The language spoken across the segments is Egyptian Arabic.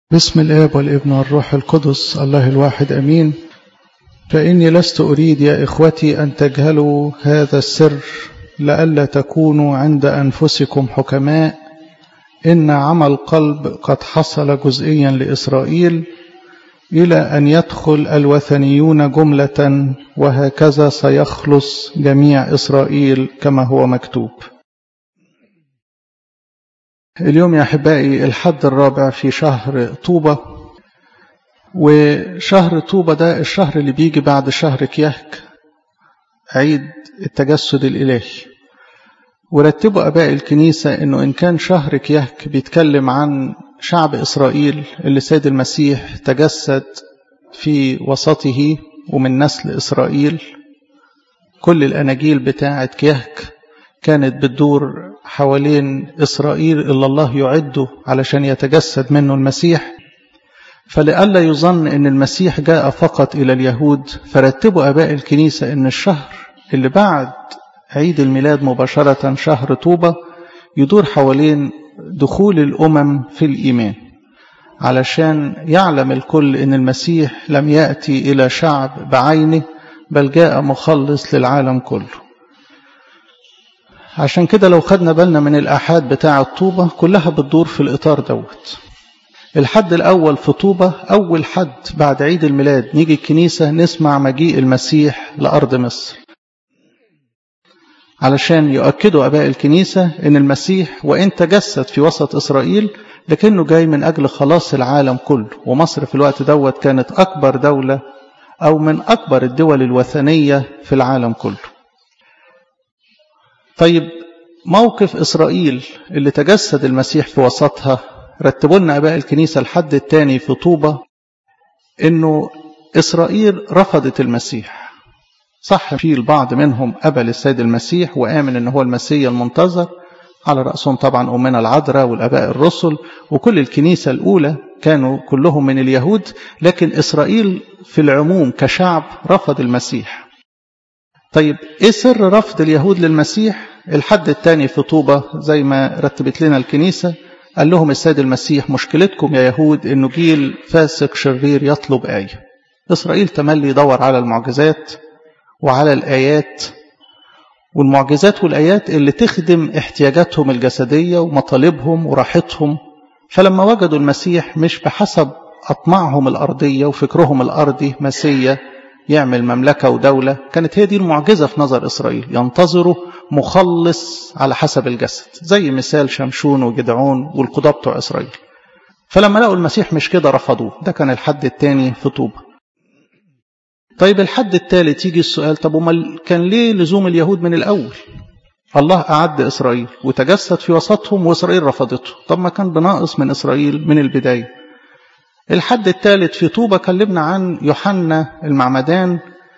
بسم الآب والابن والروح القدس الله الواحد أمين فإني لست أريد يا إخوتي أن تجهلوا هذا السر لئلا تكونوا عند أنفسكم حكماء إن عمل قلب قد حصل جزئيا لإسرائيل إلى أن يدخل الوثنيون جملة وهكذا سيخلص جميع إسرائيل كما هو مكتوب اليوم يا أحبائي الحد الرابع في شهر طوبة وشهر طوبة ده الشهر اللي بيجي بعد شهر كيهك عيد التجسد الإلهي ورتبوا أباء الكنيسة أنه إن كان شهر كيهك بيتكلم عن شعب إسرائيل اللي سيد المسيح تجسد في وسطه ومن نسل إسرائيل كل الأناجيل بتاعة كيهك كانت بتدور حوالين إسرائيل إلا الله يعده علشان يتجسد منه المسيح فلئلا يظن أن المسيح جاء فقط إلى اليهود فرتبوا أباء الكنيسة أن الشهر اللي بعد عيد الميلاد مباشرة شهر طوبة يدور حوالين دخول الأمم في الإيمان علشان يعلم الكل أن المسيح لم يأتي إلى شعب بعينه بل جاء مخلص للعالم كله عشان كده لو خدنا بالنا من الآحاد بتاع الطوبة كلها بتدور في الإطار دوت الحد الأول في طوبة أول حد بعد عيد الميلاد نيجي الكنيسة نسمع مجيء المسيح لأرض مصر علشان يؤكدوا أباء الكنيسة أن المسيح وإن تجسد في وسط إسرائيل لكنه جاي من أجل خلاص العالم كله ومصر في الوقت دوت كانت أكبر دولة أو من أكبر الدول الوثنية في العالم كله طيب موقف إسرائيل اللي تجسد المسيح في وسطها رتبوا لنا أباء الكنيسة الحد الثاني في طوبة إنه إسرائيل رفضت المسيح صح في البعض منهم قبل السيد المسيح وآمن إن هو المسيح المنتظر على رأسهم طبعا أمنا العذراء والأباء الرسل وكل الكنيسة الأولى كانوا كلهم من اليهود لكن إسرائيل في العموم كشعب رفض المسيح طيب ايه سر رفض اليهود للمسيح الحد الثاني في طوبة زي ما رتبت لنا الكنيسة قال لهم السيد المسيح مشكلتكم يا يهود انه جيل فاسق شرير يطلب آية إسرائيل تملي يدور على المعجزات وعلى الآيات والمعجزات والآيات اللي تخدم احتياجاتهم الجسدية ومطالبهم وراحتهم فلما وجدوا المسيح مش بحسب أطماعهم الأرضية وفكرهم الأرضي مسيا يعمل مملكة ودولة كانت هي دي المعجزة في نظر إسرائيل ينتظروا مخلص على حسب الجسد زي مثال شمشون وجدعون والقضاة بتوع إسرائيل فلما لقوا المسيح مش كده رفضوه ده كان الحد الثاني في طوبة طيب الحد الثالث يجي السؤال طب وما كان ليه لزوم اليهود من الأول الله أعد إسرائيل وتجسد في وسطهم وإسرائيل رفضته طب ما كان بناقص من إسرائيل من البداية الحد الثالث في طوبة كلمنا عن يوحنا المعمدان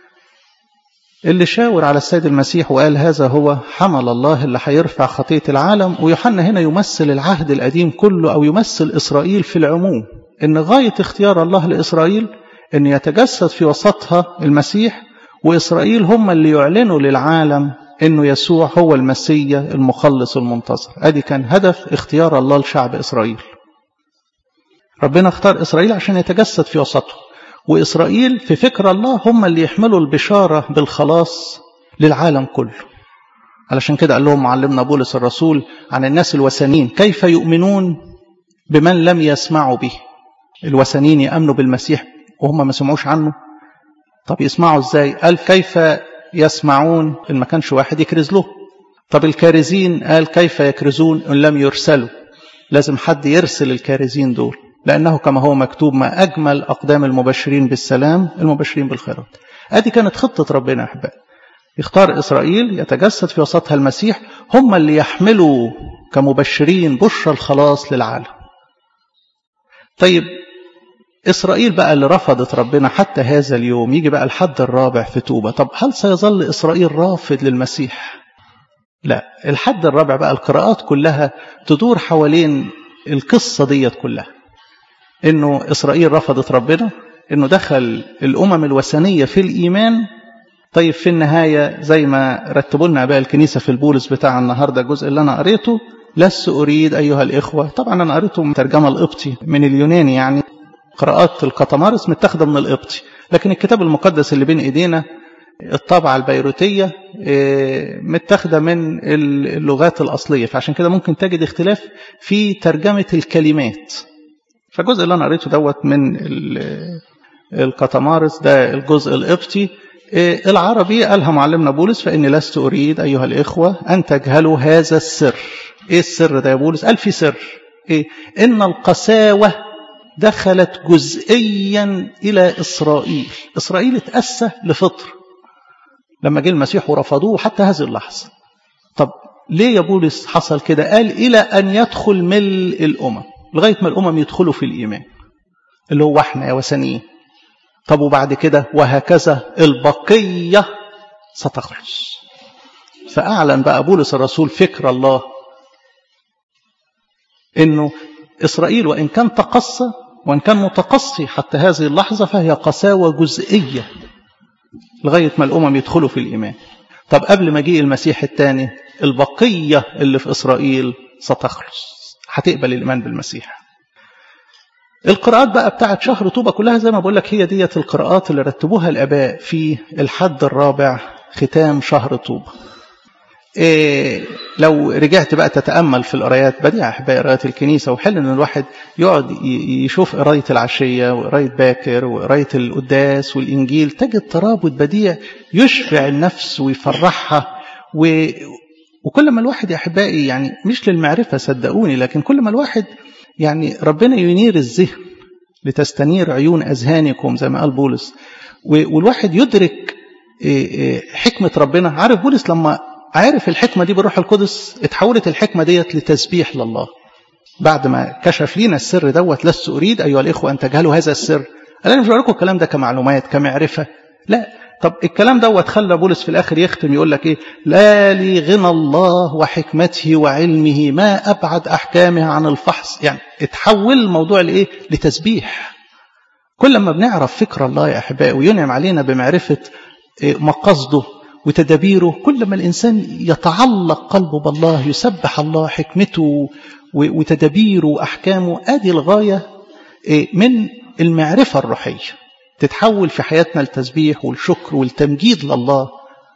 اللي شاور على السيد المسيح وقال هذا هو حمل الله اللي هيرفع خطية العالم ويوحنا هنا يمثل العهد القديم كله أو يمثل إسرائيل في العموم إن غاية اختيار الله لإسرائيل أن يتجسد في وسطها المسيح وإسرائيل هم اللي يعلنوا للعالم أنه يسوع هو المسيا المخلص المنتظر أدي كان هدف اختيار الله لشعب إسرائيل ربنا اختار إسرائيل عشان يتجسد في وسطه وإسرائيل في فكر الله هم اللي يحملوا البشارة بالخلاص للعالم كله علشان كده قال لهم معلمنا بولس الرسول عن الناس الوثنيين كيف يؤمنون بمن لم يسمعوا به الوثنيين يأمنوا بالمسيح وهم ما سمعوش عنه طب يسمعوا ازاي قال كيف يسمعون إن ما كانش واحد يكرز له طب الكارزين قال كيف يكرزون إن لم يرسلوا لازم حد يرسل الكارزين دول لأنه كما هو مكتوب ما أجمل أقدام المبشرين بالسلام المبشرين بالخيرات أدي كانت خطة ربنا يا أحبائي يختار إسرائيل يتجسد في وسطها المسيح هم اللي يحملوا كمبشرين بشرى الخلاص للعالم طيب إسرائيل بقى اللي رفضت ربنا حتى هذا اليوم يجي بقى الحد الرابع في توبة طب هل سيظل إسرائيل رافض للمسيح لا الحد الرابع بقى القراءات كلها تدور حوالين القصة ديت كلها انه اسرائيل رفضت ربنا انه دخل الامم الوثنيه في الايمان طيب في النهايه زي ما رتبوا لنا اباء الكنيسه في البولس بتاع النهارده الجزء اللي انا قريته لست أريد أيها الإخوة طبعا أنا قريته من ترجمة القبطي من اليوناني يعني قراءات القطمارس متاخدة من القبطي لكن الكتاب المقدس اللي بين إيدينا الطابعة البيروتية متاخدة من اللغات الأصلية فعشان كده ممكن تجد اختلاف في ترجمة الكلمات فالجزء اللي أنا قريته دوت من القطمارس ده الجزء القبطي العربي قالها معلمنا بولس فإني لست أريد أيها الإخوة أن تجهلوا هذا السر إيه السر ده يا بولس قال في سر إيه إن القساوة دخلت جزئيا إلى إسرائيل إسرائيل اتأسى لفطر لما جه المسيح ورفضوه حتى هذه اللحظة طب ليه يا بولس حصل كده قال إلى أن يدخل ملء الأمم لغاية ما الأمم يدخلوا في الإيمان اللي هو احنا يا وثنيين طب وبعد كده وهكذا البقية ستخلص فأعلن بقى بولس الرسول فكر الله إنه إسرائيل وإن كان تقصى وإن كان متقصي حتى هذه اللحظة فهي قساوة جزئية لغاية ما الأمم يدخلوا في الإيمان طب قبل مجيء المسيح الثاني البقية اللي في إسرائيل ستخلص هتقبل الإيمان بالمسيح القراءات بقى بتاعت شهر طوبة كلها زي ما بقول لك هي ديت القراءات اللي رتبوها الآباء في الحد الرابع ختام شهر طوبة إيه لو رجعت بقى تتأمل في القرايات بديع أحباء قرايات الكنيسة وحل إن الواحد يقعد يشوف قراية العشية وقراية باكر وقراية القداس والإنجيل تجد ترابط بديع يشبع النفس ويفرحها و... وكل ما الواحد يا أحبائي يعني مش للمعرفة صدقوني لكن كل ما الواحد يعني ربنا ينير الذهن لتستنير عيون أذهانكم زي ما قال بولس والواحد يدرك حكمة ربنا عارف بولس لما عارف الحكمة دي بروح القدس اتحولت الحكمة ديت لتسبيح لله بعد ما كشف لينا السر دوت لست أريد أيها الإخوة أن تجهلوا هذا السر قال أنا مش بقول لكم الكلام ده كمعلومات كمعرفة لا طب الكلام دوت خلى بولس في الآخر يختم يقول لك إيه لا لي غنى الله وحكمته وعلمه ما أبعد أحكامه عن الفحص يعني اتحول الموضوع لإيه لتسبيح كل ما بنعرف فكر الله يا أحبائي وينعم علينا بمعرفة مقاصده وتدابيره كل ما الإنسان يتعلق قلبه بالله يسبح الله حكمته وتدابيره وأحكامه هذه الغاية من المعرفة الروحية تتحول في حياتنا التسبيح والشكر والتمجيد لله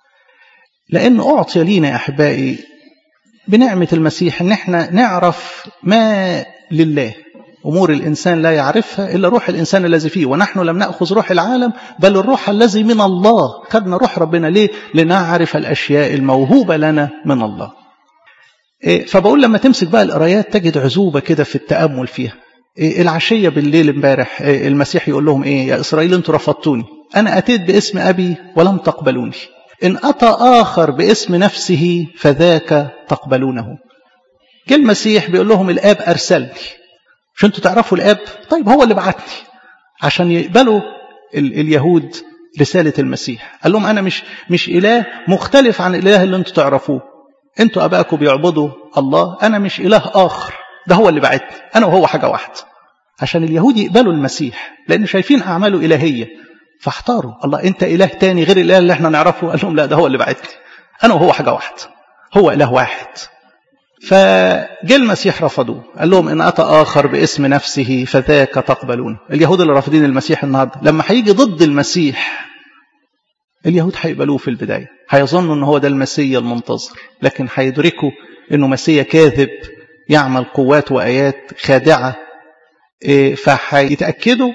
لأن أعطي لينا يا أحبائي بنعمة المسيح أن احنا نعرف ما لله أمور الإنسان لا يعرفها إلا روح الإنسان الذي فيه ونحن لم نأخذ روح العالم بل الروح الذي من الله خدنا روح ربنا ليه لنعرف الأشياء الموهوبة لنا من الله فبقول لما تمسك بقى القرايات تجد عزوبة كده في التأمل فيها العشية بالليل امبارح المسيح يقول لهم ايه يا إسرائيل انتوا رفضتوني أنا أتيت باسم أبي ولم تقبلوني إن أتى آخر باسم نفسه فذاك تقبلونه جه المسيح بيقول لهم الآب أرسلني مش انتوا تعرفوا الآب طيب هو اللي بعتني عشان يقبلوا ال اليهود رسالة المسيح قال لهم أنا مش مش إله مختلف عن الإله اللي انتوا تعرفوه انتوا أبائكم بيعبدوا الله أنا مش إله آخر ده هو اللي بعتني أنا وهو حاجة واحدة عشان اليهود يقبلوا المسيح لأن شايفين أعماله إلهية فاحتاروا الله أنت إله تاني غير الإله اللي احنا نعرفه قال لهم لا ده هو اللي بعتني أنا وهو حاجة واحدة هو إله واحد فجاء المسيح رفضوه قال لهم إن أتى آخر باسم نفسه فذاك تقبلون اليهود اللي رافضين المسيح النهاردة لما هيجي ضد المسيح اليهود هيقبلوه في البداية هيظنوا أنه هو ده المسيا المنتظر لكن هيدركوا أنه مسيا كاذب يعمل قوات وآيات خادعة فهيتأكدوا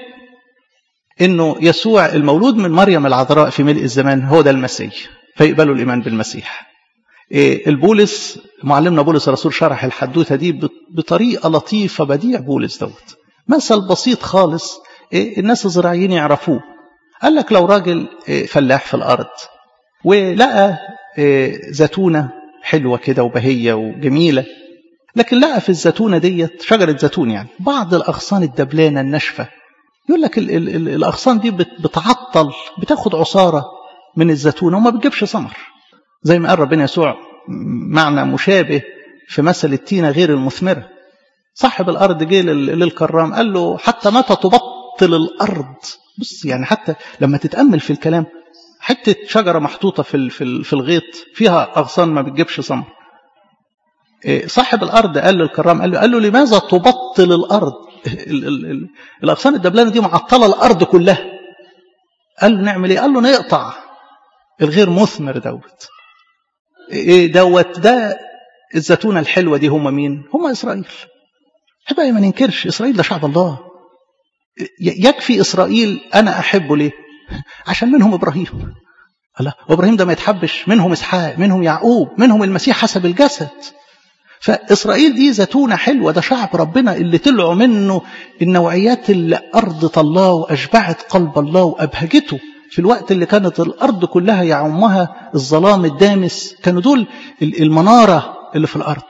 أنه يسوع المولود من مريم العذراء في ملء الزمان هو ده المسيح فيقبلوا الإيمان بالمسيح البولس معلمنا بولس الرسول شرح الحدوتة دي بطريقة لطيفة بديع بولس دوت مثل بسيط خالص الناس الزراعيين يعرفوه قال لك لو راجل فلاح في الأرض ولقى زيتونة حلوة كده وبهية وجميلة لكن لقى في الزيتونة ديت شجرة زيتون يعني بعض الأغصان الدبلانة الناشفة يقول لك ال ال ال الأغصان دي بتعطل بتاخد عصارة من الزيتونة وما بتجيبش ثمر زي ما قال ربنا يسوع معنى مشابه في مثل التينة غير المثمرة صاحب الأرض جه للكرام قال له حتى متى تبطل الأرض بص يعني حتى لما تتأمل في الكلام حتة شجرة محطوطة في في الغيط فيها أغصان ما بتجيبش ثمر صاحب الأرض قال للكرام قال له, قال له لماذا تبطل الأرض ال ال ال الأغصان الدبلانة دي معطلة الأرض كلها قال له نعمل ايه قال له نقطع الغير مثمر دوت ايه دوت ده الزيتونة الحلوة دي هم مين هم إسرائيل حبايبي ما ننكرش إسرائيل ده شعب الله يكفي إسرائيل أنا أحبه ليه عشان منهم إبراهيم الله وإبراهيم ده ما يتحبش منهم إسحاق منهم يعقوب منهم المسيح حسب الجسد فإسرائيل دي زيتونة حلوة ده شعب ربنا اللي طلعوا منه النوعيات اللي أرضت الله وأشبعت قلب الله وأبهجته في الوقت اللي كانت الأرض كلها يعمها الظلام الدامس كانوا دول المنارة اللي في الأرض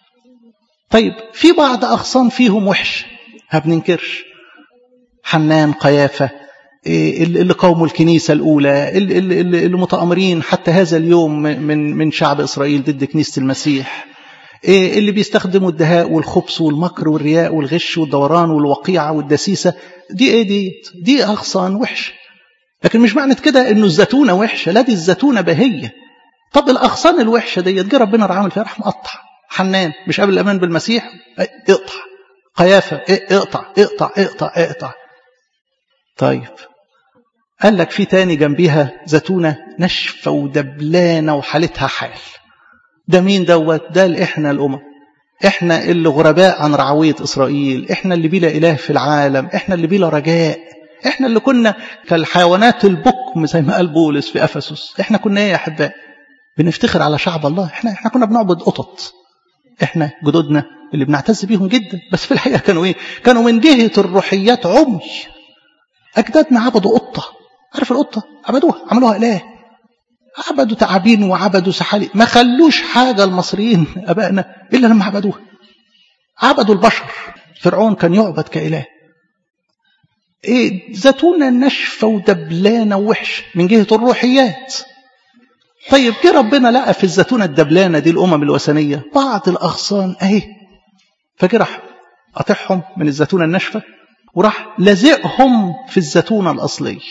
طيب في بعض أغصان فيهم وحش هبننكرش حنان قيافة اللي قوموا الكنيسة الأولى اللي, اللي, اللي متأمرين حتى هذا اليوم من من شعب إسرائيل ضد كنيسة المسيح اللي بيستخدموا الدهاء والخبث والمكر والرياء والغش والدوران والوقيعة والدسيسة دي ايه دي دي أغصان وحش لكن مش معنى كده انه الزتونة وحشة لا دي الزتونة بهية طب الأغصان الوحشة دي جه ربنا راح عامل فيها راح مقطع حنان مش قبل الأمان بالمسيح اقطع قيافة اقطع اقطع اقطع اقطع طيب قال لك في تاني جنبيها زتونة ناشفة ودبلانة وحالتها حال ده مين دوت ده احنا الأمم احنا اللي غرباء عن رعوية إسرائيل احنا اللي بلا إله في العالم احنا اللي بلا رجاء احنا اللي كنا كالحيوانات البكم زي ما قال بولس في أفسس احنا كنا ايه يا أحباء بنفتخر على شعب الله احنا احنا كنا بنعبد قطط احنا جدودنا اللي بنعتز بيهم جدا بس في الحقيقة كانوا ايه كانوا من جهة الروحيات عمي أجدادنا عبدوا قطة عارف القطة عبدوها عملوها إله عبدوا تعابين وعبدوا سحالي ما خلوش حاجة المصريين أبائنا إلا لما عبدوها عبدوا البشر فرعون كان يعبد كإله إيه زيتونة ناشفة ودبلانة ووحش من جهة الروحيات طيب جه ربنا لقى في الزيتونة الدبلانة دي الأمم الوثنية بعض الأغصان أهي فجه راح قاطعهم من الزيتونة الناشفة وراح لازقهم في الزيتونة الأصلية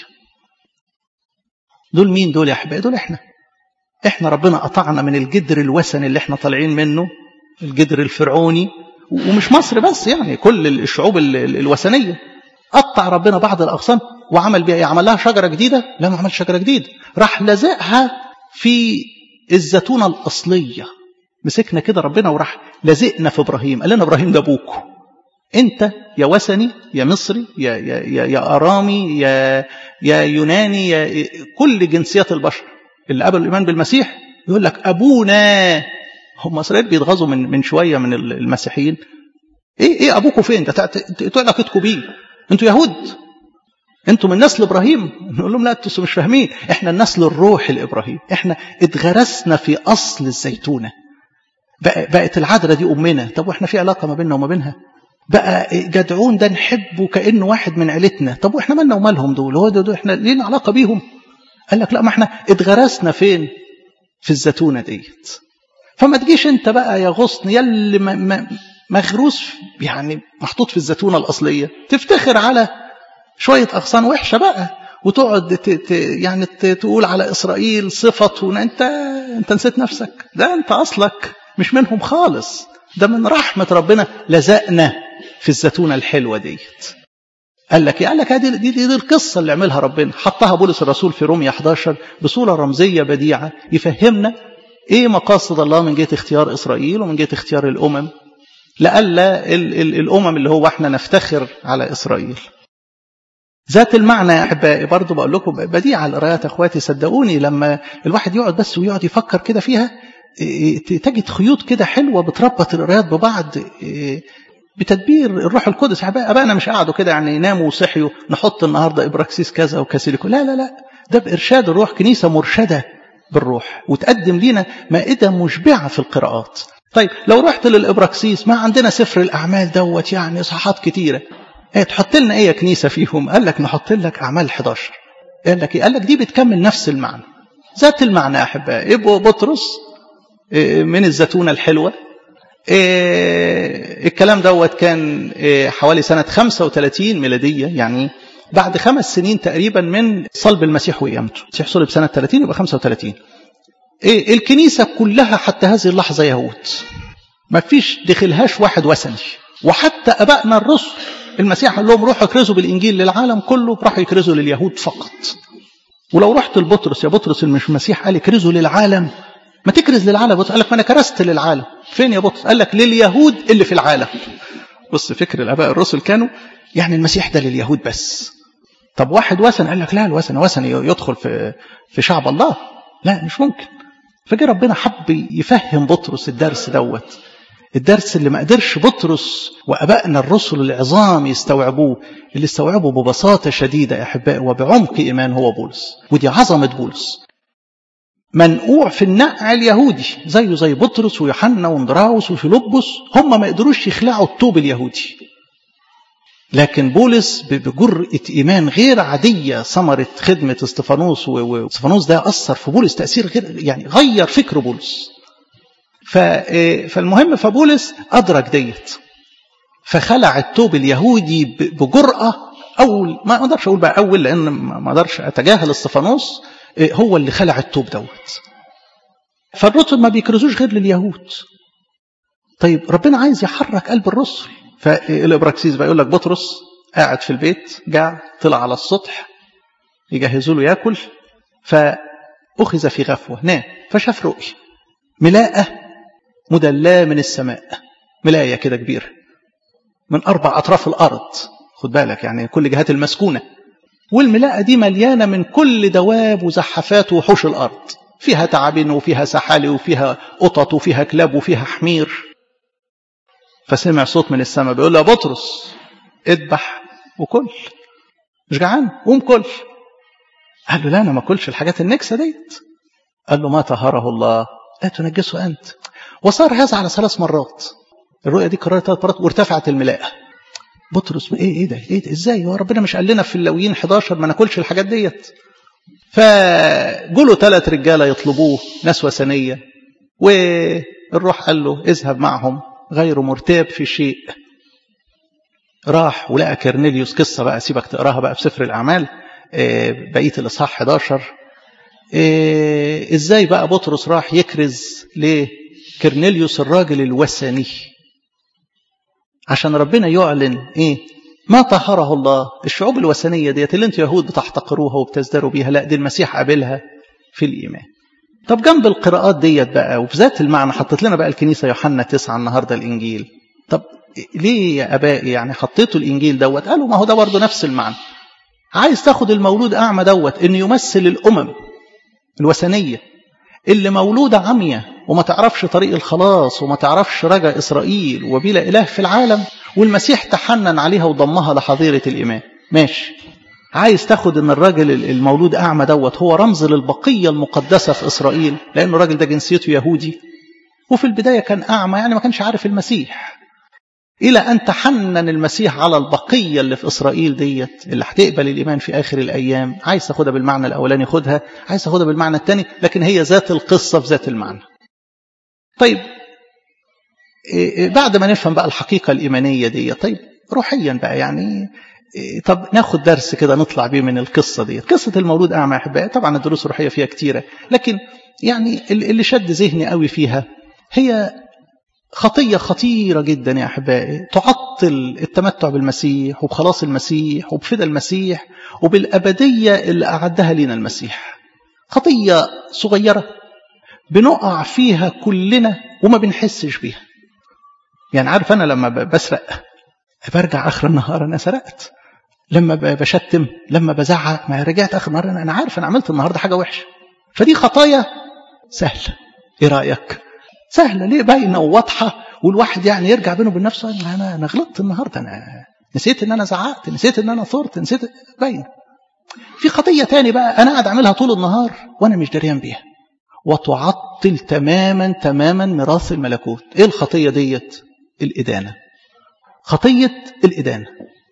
دول مين دول يا أحبائي دول إحنا إحنا ربنا قطعنا من الجدر الوثني اللي إحنا طالعين منه الجدر الفرعوني ومش مصر بس يعني كل الشعوب الوثنية قطع ربنا بعض الأغصان وعمل بيها عمل لها شجرة جديدة لا ما عملش شجرة جديدة راح لازقها في الزيتونة الأصلية مسكنا كده ربنا وراح لازقنا في إبراهيم قال لنا إبراهيم ده أبوكم انت يا وثني يا مصري يا يا يا, يا ارامي يا يا يوناني يا كل جنسيات البشر اللي قبلوا الايمان بالمسيح يقول لك ابونا هم اسرائيل بيتغاظوا من من شويه من المسيحيين ايه ايه ابوكم فين ده انتوا علاقتكم بيه انتوا يهود انتوا من نسل ابراهيم نقول لهم لا انتوا مش فاهمين احنا النسل الروحي لابراهيم احنا اتغرسنا في اصل الزيتونه بقت العذراء دي امنا طب واحنا في علاقه ما بيننا وما بينها بقى جدعون ده نحبه كانه واحد من عيلتنا طب واحنا مالنا ومالهم دول هو دول احنا لينا علاقه بيهم قال لك لا ما احنا اتغرسنا فين في الزيتونه ديت فما تجيش انت بقى يا غصن يلي مغروس يعني محطوط في الزيتونه الاصليه تفتخر على شويه اغصان وحشه بقى وتقعد ت... ت... يعني ت... تقول على اسرائيل صفه انت انت نسيت نفسك ده انت اصلك مش منهم خالص ده من رحمه ربنا لزقنا في الزيتونه الحلوه ديت قال لك قال لك دي, دي, دي, دي القصه اللي عملها ربنا حطها بولس الرسول في روميا 11 بصوره رمزيه بديعه يفهمنا ايه مقاصد الله من جهه اختيار اسرائيل ومن جهه اختيار الامم لئلا ال ال الامم اللي هو احنا نفتخر على اسرائيل ذات المعنى يا احبائي برضه بقول لكم بديعه القرايات اخواتي صدقوني لما الواحد يقعد بس ويقعد يفكر كده فيها تجد خيوط كده حلوه بتربط القرايات ببعض بتدبير الروح القدس ابائنا مش قعدوا كده يعني يناموا وصحيوا نحط النهارده ابراكسيس كذا وكاسيليكو لا لا لا ده بارشاد الروح كنيسه مرشده بالروح وتقدم لنا مائده مشبعه في القراءات طيب لو رحت للابراكسيس ما عندنا سفر الاعمال دوت يعني صحات كتيره ايه تحط لنا ايه يا كنيسه فيهم قال لك نحط لك اعمال 11 قال لك قال لك دي بتكمل نفس المعنى ذات المعنى يا احبائي ابو بطرس من الزيتونه الحلوه إيه الكلام دوت كان إيه حوالي سنة 35 ميلادية يعني بعد خمس سنين تقريبا من صلب المسيح وقيامته المسيح صلب سنة 30 يبقى 35 إيه الكنيسة كلها حتى هذه اللحظة يهود ما فيش دخلهاش واحد وثني وحتى ابائنا الرسل المسيح قال لهم روحوا اكرزوا بالانجيل للعالم كله راحوا يكرزوا لليهود فقط ولو رحت لبطرس يا بطرس مش المسيح قال اكرزوا للعالم ما تكرز للعالم بطرس قال لك ما انا كرست للعالم فين يا بطرس قال لك لليهود اللي في العالم بص فكر الاباء الرسل كانوا يعني المسيح ده لليهود بس طب واحد وثن قال لك لا الوثن وثن يدخل في في شعب الله لا مش ممكن فجأة ربنا حب يفهم بطرس الدرس دوت الدرس اللي ما قدرش بطرس وابائنا الرسل العظام يستوعبوه اللي استوعبوا ببساطه شديده يا احبائي وبعمق ايمان هو بولس ودي عظمه بولس منقوع في النقع اليهودي زيه زي بطرس ويوحنا واندراوس وفيلبس هم ما قدروش يخلعوا الطوب اليهودي لكن بولس بجرأة إيمان غير عادية ثمرة خدمة استفانوس واستفانوس ده أثر في بولس تأثير غير يعني غير فكر بولس فالمهم فبولس أدرك ديت فخلع التوب اليهودي بجرأة أول ما أقدرش أقول بقى أول لأن ما أقدرش أتجاهل استفانوس هو اللي خلع التوب دوت فالرسل ما بيكرزوش غير لليهود طيب ربنا عايز يحرك قلب الرسل فالابراكسيس بقى يقول لك بطرس قاعد في البيت جاع طلع على السطح يجهزوا له ياكل فأخذ في غفوة نام فشاف رؤية ملاءة مدلاة من السماء ملاية كده كبيرة من أربع أطراف الأرض خد بالك يعني كل جهات المسكونة والملاءة دي مليانة من كل دواب وزحفات وحوش الأرض فيها تعابين وفيها سحالي وفيها قطط وفيها كلاب وفيها حمير فسمع صوت من السماء بيقول له يا بطرس اذبح وكل مش جعان قوم كل قال له لا انا ما اكلش الحاجات النكسه ديت قال له ما طهره الله لا تنجسه انت وصار هذا على ثلاث مرات الرؤيا دي كررت ثلاث مرات وارتفعت الملاءه بطرس ايه ايه ده ايه ده ازاي هو ربنا مش قال لنا في اللويين 11 ما ناكلش الحاجات ديت فجوله ثلاث رجاله يطلبوه ناس وثنيه والروح قال له اذهب معهم غير مرتاب في شيء راح ولقى كرنيليوس قصة بقى سيبك تقراها بقى في سفر الأعمال بقية الإصحاح 11 إزاي بقى بطرس راح يكرز لكرنيليوس الراجل الوثني عشان ربنا يعلن إيه ما طهره الله الشعوب الوثنية ديت اللي انتوا يهود بتحتقروها وبتزدروا بيها لا دي المسيح قابلها في الإيمان طب جنب القراءات ديت بقى وفي ذات المعنى حطت لنا بقى الكنيسة يوحنا تسعة النهاردة الإنجيل طب ليه يا أبائي يعني حطيتوا الإنجيل دوت قالوا ما هو ده برضه نفس المعنى عايز تاخد المولود أعمى دوت إنه يمثل الأمم الوثنية اللي مولودة عمية وما تعرفش طريق الخلاص وما تعرفش رجا إسرائيل وبلا إله في العالم والمسيح تحنن عليها وضمها لحظيرة الإيمان ماشي عايز تاخد ان الراجل المولود اعمى دوت هو رمز للبقيه المقدسه في اسرائيل لان الراجل ده جنسيته يهودي وفي البدايه كان اعمى يعني ما كانش عارف المسيح الى ان تحنن المسيح على البقيه اللي في اسرائيل ديت اللي هتقبل الايمان في اخر الايام عايز تاخدها بالمعنى الاولاني خدها عايز تاخدها بالمعنى الثاني لكن هي ذات القصه في ذات المعنى طيب بعد ما نفهم بقى الحقيقه الايمانيه دي طيب روحيا بقى يعني طب ناخد درس كده نطلع بيه من القصة دي قصة المولود أعمى يا أحبائي طبعا الدروس الروحية فيها كتيرة لكن يعني اللي شد ذهني قوي فيها هي خطية خطيرة جدا يا أحبائي تعطل التمتع بالمسيح وبخلاص المسيح وبفدى المسيح وبالأبدية اللي أعدها لنا المسيح خطية صغيرة بنقع فيها كلنا وما بنحسش بيها يعني عارف أنا لما بسرق برجع آخر النهار أنا سرقت لما بشتم لما بزعق ما رجعت آخر النهار أنا عارف أنا عملت النهاردة حاجة وحشة فدي خطايا سهلة إيه رأيك سهلة ليه باينة وواضحة والواحد يعني يرجع بينه وبين نفسه أنا أنا غلطت النهاردة أنا نسيت إن أنا زعقت نسيت إن أنا ثرت نسيت باين في خطية تاني بقى أنا قاعد أعملها طول النهار وأنا مش دريان بيها وتعطل تماما تماما ميراث الملكوت إيه الخطية ديت الإدانة خطية الإدانة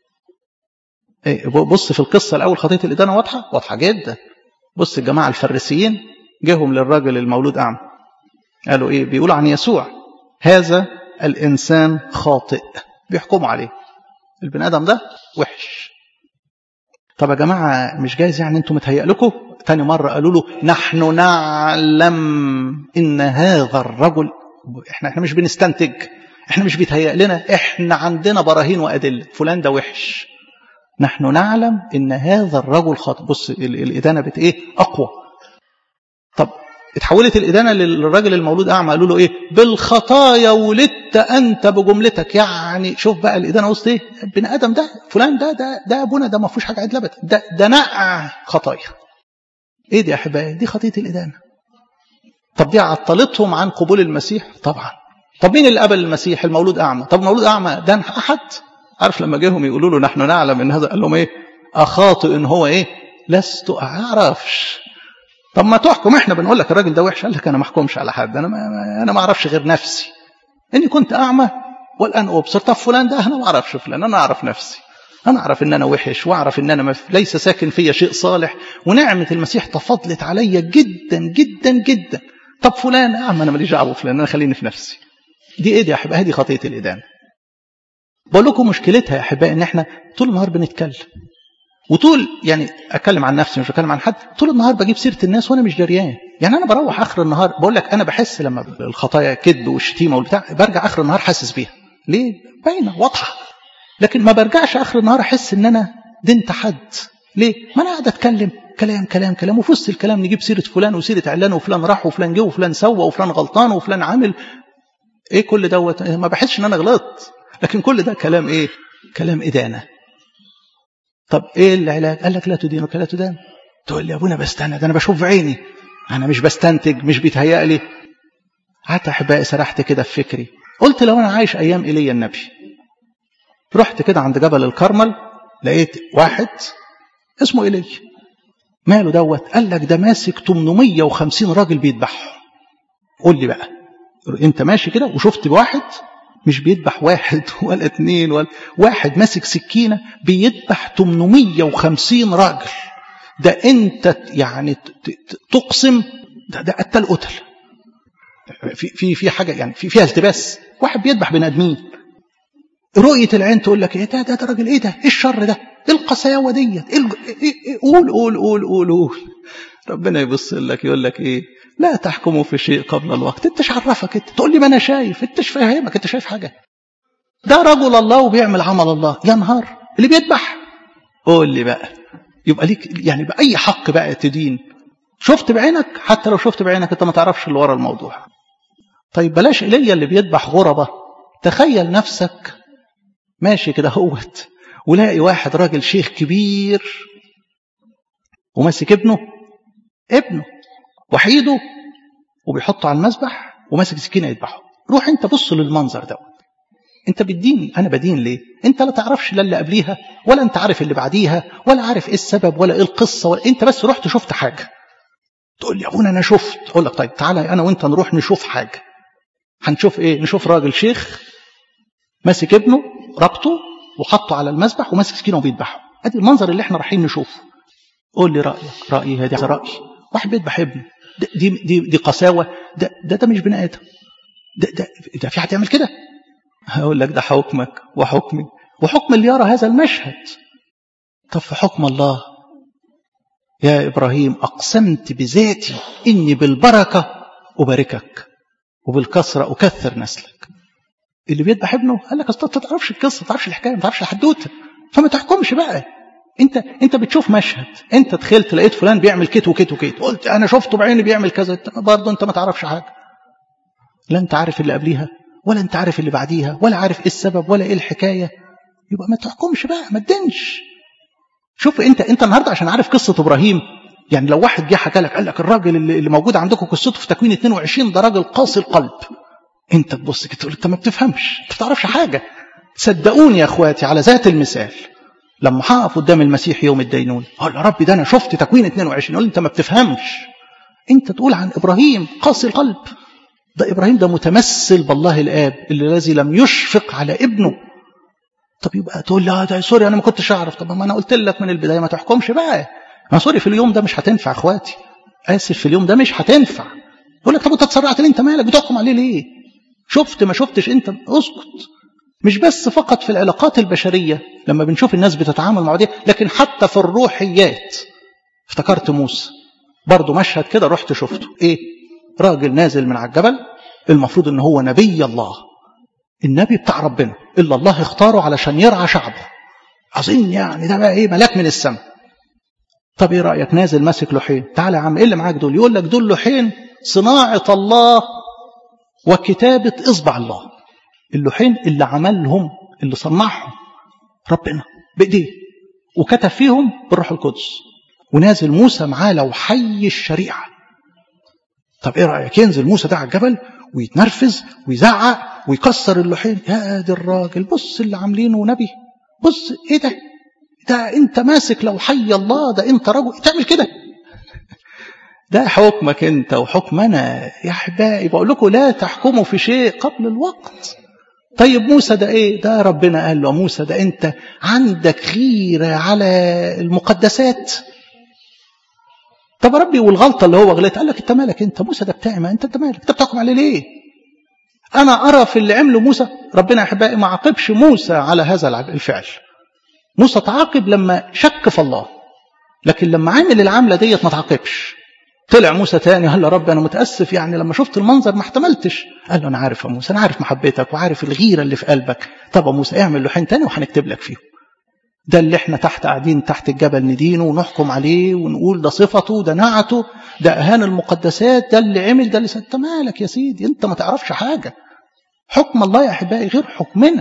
بص في القصة الأول خطية الإدانة واضحة واضحة جدا بص الجماعة الفريسيين جاهم للراجل المولود أعمى قالوا إيه بيقولوا عن يسوع هذا الإنسان خاطئ بيحكموا عليه البني آدم ده وحش طب يا جماعة مش جايز يعني انتم متهيأ لكم تاني مرة قالوا له نحن نعلم إن هذا الرجل احنا احنا مش بنستنتج احنا مش بيتهيأ لنا احنا عندنا براهين وادله فلان ده وحش نحن نعلم ان هذا الرجل خاطئ بص الادانه بت ايه اقوى طب اتحولت الادانه للراجل المولود اعمى قالوا له ايه بالخطايا ولدت انت بجملتك يعني شوف بقى الادانه وسط ايه ابن ادم ده فلان ده ده ده ابونا ده ما فيهوش حاجه عدل ده ده نقع خطايا ايه دي يا احبائي دي خطيه الادانه طب دي عطلتهم عن قبول المسيح طبعا طب مين اللي قبل المسيح المولود اعمى طب المولود اعمى ده احد عارف لما جيهم يقولوا له نحن نعلم ان هذا قال لهم ايه اخاطئ ان هو ايه لست اعرفش طب ما تحكم احنا بنقول لك الراجل ده وحش قال لك انا ما احكمش على حد انا ما انا ما اعرفش غير نفسي اني كنت اعمى والان ابصر طب فلان ده انا ما اعرفش فلان انا اعرف نفسي انا اعرف ان انا وحش واعرف ان انا مف... ليس ساكن فيا شيء صالح ونعمه المسيح تفضلت عليا جدا جدا جدا طب فلان اعمى انا ماليش دعوه فلان انا خليني في نفسي دي ايه دي يا احبائي هذه خطيه الادانه بقول لكم مشكلتها يا احبائي ان احنا طول النهار بنتكلم وطول يعني اتكلم عن نفسي مش بتكلم عن حد طول النهار بجيب سيره الناس وانا مش دريان يعني انا بروح اخر النهار بقول لك انا بحس لما الخطايا كذب والشتيمه والبتاع برجع اخر النهار حاسس بيها ليه باينه واضحه لكن ما برجعش اخر النهار احس ان انا دنت حد ليه ما انا قاعد اتكلم كلام كلام كلام وفي وسط الكلام نجيب سيره فلان وسيره علان وفلان راح وفلان جه وفلان سوى وفلان غلطان وفلان عامل ايه كل دوت ما بحسش ان انا غلطت لكن كل ده كلام ايه كلام ادانه طب ايه العلاج قال لك لا تدينك لا تدان تقول لي يا ابونا بستنى ده انا بشوف بعيني انا مش بستنتج مش بيتهيأ لي حتى احبائي سرحت كده في فكري قلت لو انا عايش ايام ايليا النبي رحت كده عند جبل الكرمل لقيت واحد اسمه ايليا ماله دوت قال لك ده ماسك 850 راجل بيذبحهم قول لي بقى انت ماشي كده وشفت واحد مش بيذبح واحد ولا اتنين ولا واحد ماسك سكينة بيذبح 850 راجل ده انت يعني تقسم ده, ده قتل قتل في في في حاجه يعني في فيها التباس واحد بيذبح بني ادمين رؤيه العين تقول لك ايه ده ده, ده راجل ايه ده ايه الشر ده ايه القساوه ديت إيه, إيه, إيه قول قول قول قول قول ربنا يبص لك يقول لك ايه لا تحكموا في شيء قبل الوقت انت مش عرفك انت تقول لي ما انا شايف انت مش فاهمك انت شايف حاجه ده رجل الله وبيعمل عمل الله يا نهار اللي بيذبح قول لي بقى يبقى ليك يعني باي حق بقى تدين شفت بعينك حتى لو شفت بعينك انت ما تعرفش اللي ورا الموضوع طيب بلاش ايليا اللي بيذبح غربه تخيل نفسك ماشي كده هوت ولاقي واحد راجل شيخ كبير وماسك ابنه ابنه وحيده وبيحطه على المذبح وماسك سكينه يذبحه روح انت بص للمنظر دوت انت بتديني انا بدين ليه انت لا تعرفش لا اللي قبليها ولا انت عارف اللي بعديها ولا عارف ايه السبب ولا ايه القصه ولا انت بس رحت شفت حاجه تقول لي يا ابونا انا شفت اقول لك طيب تعالى انا وانت نروح نشوف حاجه هنشوف ايه نشوف راجل شيخ ماسك ابنه ربطه وحطه على المذبح وماسك سكينه وبيذبحه ادي المنظر اللي احنا رايحين نشوفه قول لي رايك رايي هذا رايي واحد بيذبح ابنه دي دي دي قساوه ده ده, ده مش بني ادم ده, ده ده في حد يعمل كده هقول لك ده حكمك وحكمي وحكم اللي يرى هذا المشهد طب في حكم الله يا ابراهيم اقسمت بذاتي اني بالبركه اباركك وبالكثره اكثر نسلك اللي بيذبح ابنه قال لك اصل انت ما تعرفش القصه ما تعرفش الحكايه ما تعرفش الحدوته فما تحكمش بقى انت انت بتشوف مشهد انت دخلت لقيت فلان بيعمل كت وكت وكت قلت انا شفته بعيني بيعمل كذا برضه انت ما تعرفش حاجه لا انت عارف اللي قبليها ولا انت عارف اللي بعديها ولا عارف ايه السبب ولا ايه الحكايه يبقى ما تحكمش بقى ما تدنش شوف انت انت النهارده عشان عارف قصه ابراهيم يعني لو واحد جه حكى لك قال لك الراجل اللي, اللي موجود عندكم قصته في تكوين 22 ده راجل قاسي القلب انت تبص كده تقول انت ما بتفهمش انت ما بتعرفش حاجه صدقوني يا اخواتي على ذات المثال لما هقف قدام المسيح يوم الدينون اقول يا رب ده انا شفت تكوين 22 يقول انت ما بتفهمش انت تقول عن ابراهيم قاسي القلب ده ابراهيم ده متمثل بالله الاب اللي الذي لم يشفق على ابنه طب يبقى تقول لي ده سوري انا ما كنتش اعرف طب ما انا قلت لك من البدايه ما تحكمش بقى ما سوري في اليوم ده مش هتنفع اخواتي اسف في اليوم ده مش هتنفع يقول لك طب انت اتسرعت ليه انت مالك بتحكم عليه ليه شفت ما شفتش انت اسكت مش بس فقط في العلاقات البشريه لما بنشوف الناس بتتعامل مع دي لكن حتى في الروحيات افتكرت موسى برضه مشهد كده رحت شفته ايه راجل نازل من على الجبل المفروض ان هو نبي الله النبي بتاع ربنا اللي الله اختاره علشان يرعى شعبه عظيم يعني ده بقى ايه ملاك من السماء طب ايه رايك نازل ماسك لوحين تعالى يا عم ايه اللي معاك دول يقول لك دول لوحين صناعه الله وكتابه اصبع الله اللوحين اللي عملهم اللي صنعهم ربنا بايديه وكتب فيهم بالروح القدس ونازل موسى معاه لوحي الشريعه طب ايه رايك ينزل موسى ده على الجبل ويتنرفز ويزعق ويكسر اللوحين يا دي الراجل بص اللي عاملينه نبي بص ايه ده ده انت ماسك لو حي الله ده انت رجل تعمل كده ده حكمك انت وحكم انا يا احبائي بقول لكم لا تحكموا في شيء قبل الوقت طيب موسى ده ايه ده ربنا قال له موسى ده انت عندك غيرة على المقدسات طب يا ربي والغلطة اللي هو غلط قال لك انت مالك انت موسى ده بتاعي ما انت انت مالك انت بتحكم عليه ليه انا ارى في اللي عمله موسى ربنا يا احبائي ما عاقبش موسى على هذا الفعل موسى تعاقب لما شك في الله لكن لما عمل العملة ديت ما تعاقبش طلع موسى تاني قال له رب انا متاسف يعني لما شفت المنظر ما احتملتش قال له انا عارف يا موسى انا عارف محبتك وعارف الغيره اللي في قلبك طب يا موسى اعمل لوحين تاني وهنكتب لك فيهم ده اللي احنا تحت قاعدين تحت الجبل ندينه ونحكم عليه ونقول ده صفته ده نعته ده اهان المقدسات ده اللي عمل ده اللي انت مالك يا سيدي انت ما تعرفش حاجه حكم الله يا احبائي غير حكمنا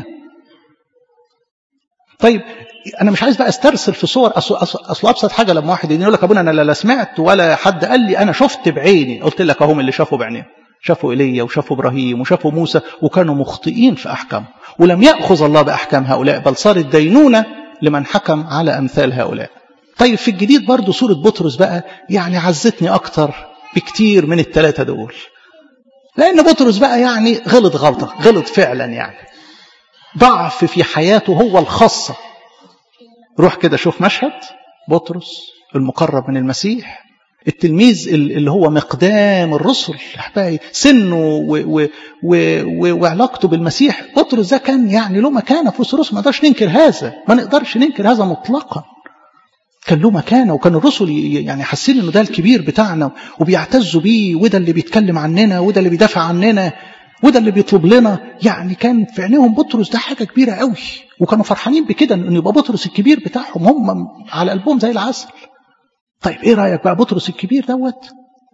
طيب انا مش عايز بقى استرسل في صور اصل اصل ابسط حاجه لما واحد يقول لك ابونا انا لا سمعت ولا حد قال لي انا شفت بعيني قلت لك اهم اللي شافوا بعينيهم شافوا ايليا وشافوا ابراهيم وشافوا موسى وكانوا مخطئين في احكامهم ولم ياخذ الله باحكام هؤلاء بل صارت دينونه لمن حكم على امثال هؤلاء طيب في الجديد برضو سوره بطرس بقى يعني عزتني اكتر بكتير من الثلاثه دول لان بطرس بقى يعني غلط غلطه غلط فعلا يعني ضعف في حياته هو الخاصه روح كده شوف مشهد بطرس المقرب من المسيح التلميذ اللي هو مقدام الرسل احبائي سنه و و و وعلاقته بالمسيح بطرس ده كان يعني له مكانه في وسط الرسل ما نقدرش ننكر هذا ما نقدرش ننكر هذا مطلقا كان له مكانه وكان الرسل يعني حاسين انه ده الكبير بتاعنا وبيعتزوا بيه وده اللي بيتكلم عننا وده اللي بيدافع عننا وده اللي بيطلب لنا يعني كان في عينيهم بطرس ده حاجه كبيره قوي وكانوا فرحانين بكده ان يبقى بطرس الكبير بتاعهم هم على قلبهم زي العسل طيب ايه رايك بقى بطرس الكبير دوت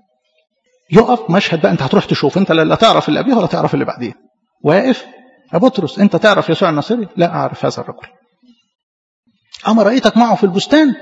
يقف مشهد بقى انت هتروح تشوف انت لا تعرف اللي قبليه ولا تعرف اللي بعديه واقف يا بطرس انت تعرف يسوع الناصري لا اعرف هذا الرجل اما رايتك معه في البستان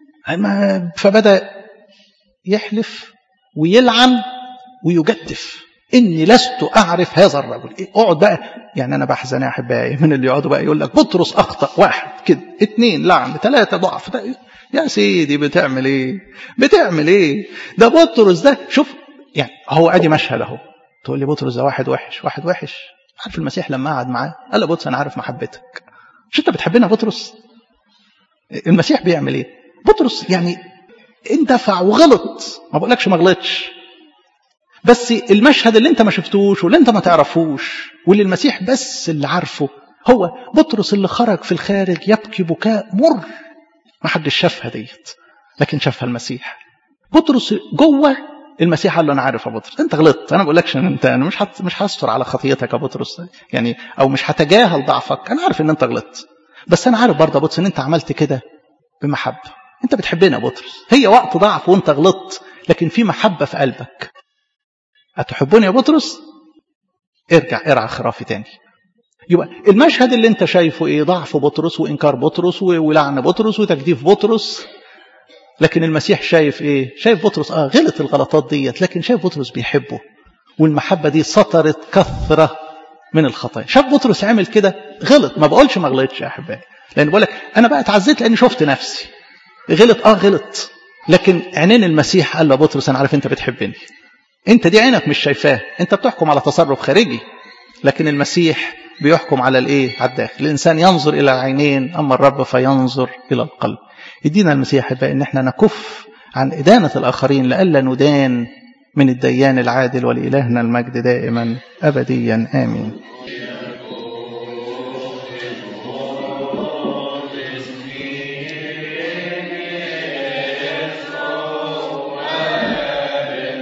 فبدا يحلف ويلعن ويجدف إني لست أعرف هذا الرجل إيه؟ اقعد بقى يعني أنا بحزن يا أحبائي من اللي يقعدوا بقى يقول لك بطرس أخطأ واحد كده اثنين لعن ثلاثة ضعف ده يا سيدي بتعمل إيه بتعمل إيه ده بطرس ده شوف يعني هو أدي مشهد أهو تقول لي بطرس ده واحد وحش واحد وحش عارف المسيح لما قعد معاه قال له بطرس أنا عارف محبتك مش أنت بتحبنا بطرس المسيح بيعمل إيه بطرس يعني اندفع وغلط ما بقولكش ما غلطش بس المشهد اللي انت ما شفتوش واللي انت ما تعرفوش واللي المسيح بس اللي عارفه هو بطرس اللي خرج في الخارج يبكي بكاء مر ما حدش شافها ديت لكن شافها المسيح بطرس جوه المسيح قال له انا عارف يا بطرس انت غلطت انا ما بقولكش ان انت انا مش حت مش هستر على خطيتك يا بطرس يعني او مش هتجاهل ضعفك انا عارف ان انت غلطت بس انا عارف برضه يا بطرس ان انت عملت كده بمحبه انت بتحبنا يا بطرس هي وقت ضعف وانت غلطت لكن في محبه في قلبك أتحبوني يا بطرس ارجع ارعى خرافي تاني يبقى المشهد اللي انت شايفه ايه ضعف بطرس وانكار بطرس ولعن بطرس وتجديف بطرس لكن المسيح شايف ايه شايف بطرس اه غلط الغلطات ديت لكن شايف بطرس بيحبه والمحبة دي سطرت كثرة من الخطايا شاف بطرس عمل كده غلط ما بقولش ما غلطش يا احبائي لان بقول لك انا بقى اتعزيت لاني شفت نفسي غلط اه غلط لكن عينين المسيح قال له بطرس انا عارف انت بتحبني انت دي عينك مش شايفاه انت بتحكم على تصرف خارجي لكن المسيح بيحكم على الايه على الداخل الانسان ينظر الى العينين اما الرب فينظر الى القلب يدينا المسيح بقى ان احنا نكف عن ادانه الاخرين لئلا ندان من الديان العادل ولالهنا المجد دائما ابديا امين